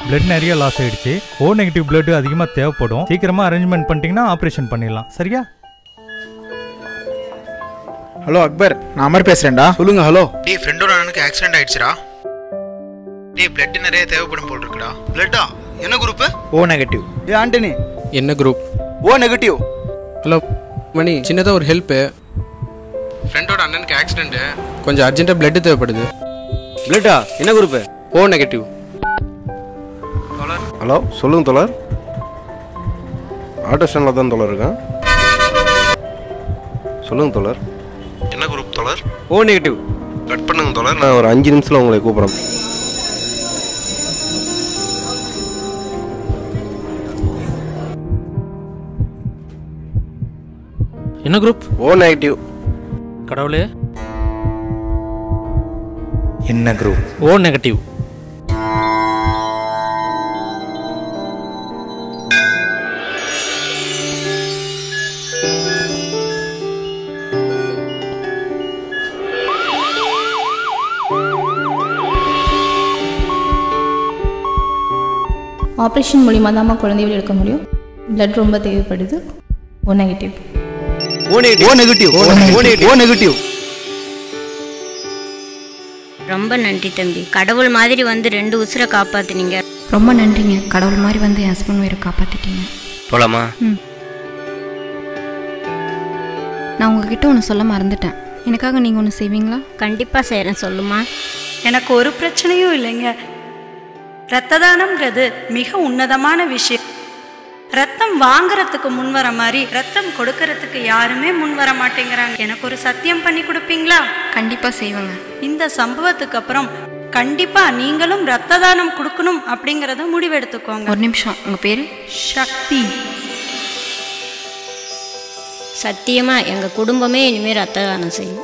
blood நிறைய loss ஆயிடுச்சு ஓ negative blood அதிகமா தேவைப்படும் சீக்கிரமா அரேஞ்ச்மெண்ட் பண்ணிட்டீங்கன்னா ஆபரேஷன் பண்ணிடலாம் சரியா ஹலோ அக்பர் நான் அமர் பேசுறேன்டா சொல்லுங்க ஹலோ டேய் ஃப்ரெண்டோட அண்ணனுக்கு ஆக்சிடென்ட் ஆயிடுச்சுடா டேய் பிளட் நிறைய தேவைப்படும் போல் இருக்குடா பிளட்டா என்ன குரூப் ஓ நெகட்டிவ் ஏ ஆண்டனி என்ன group O negative hello Mani சின்னதாக ஒரு ஹெல்ப்பு ஃப்ரெண்டோட அண்ணனுக்கு ஆக்சிடென்ட்டு கொஞ்சம் அர்ஜென்ட்டாக பிளட்டு தேவைப்படுது பிளட்டா என்ன குரூப் ஓ நெகட்டிவ் ஹலோ சொல்லுங்க தோழர் ஆட்டோ ஸ்டாண்டில் தான் தோழர் இருக்கேன் சொல்லுங்க தோழர் என்ன குரூப் தோழர் ஓ நெகட்டிவ் கட் பண்ணுங்க தோழர் நான் ஒரு அஞ்சு நிமிஷத்தில் உங்களை கூப்பிட்றேன் என்ன குரூப் ஓ நெகட்டிவ் கடவுளே என்ன குரூப் ஓ நெகட்டிவ் ஆப்ரேஷன் மூலிமா தாம்மா குழந்தைகள் எடுக்க முடியும் பிளட் ரொம்ப தேவைப்படுது O negative O negative O negative O negative O negative ரொம்ப நன்றி தம்பி கடவுள் மாதிரி வந்து ரெண்டு உசுரை காப்பாத்துனீங்க ரொம்ப நன்றிங்க கடவுள் மாதிரி வந்து என் ஹஸ்பண்ட் உயிரை காப்பாற்றிட்டீங்க போலாமா நான் உங்ககிட்ட ஒன்று சொல்ல மறந்துட்டேன் எனக்காக நீங்கள் ஒன்று செய்வீங்களா கண்டிப்பா செய்றேன் சொல்லுமா எனக்கு ஒரு பிரச்சனையும் இல்லைங்க இரத்த தானம்ங்கிறது மிக உன்னதமான விஷயம் ரத்தம் வாங்குறதுக்கு முன் வர மாதிரி ரத்தம் கொடுக்கறதுக்கு யாருமே முன் வர மாட்டேங்கிறாங்க எனக்கு ஒரு சத்தியம் பண்ணி கொடுப்பீங்களா கண்டிப்பாக செய்வேங்க இந்த சம்பவத்துக்கு அப்புறம் கண்டிப்பா நீங்களும் ரத்த தானம் கொடுக்கணும் அப்படிங்கறத முடிவெடுத்துக்கோங்க ஒரு நிமிஷம் உங்கள் பேர் சக்தி சத்தியமா எங்க குடும்பமே இனிமே ரத்த தானம் செய்யும்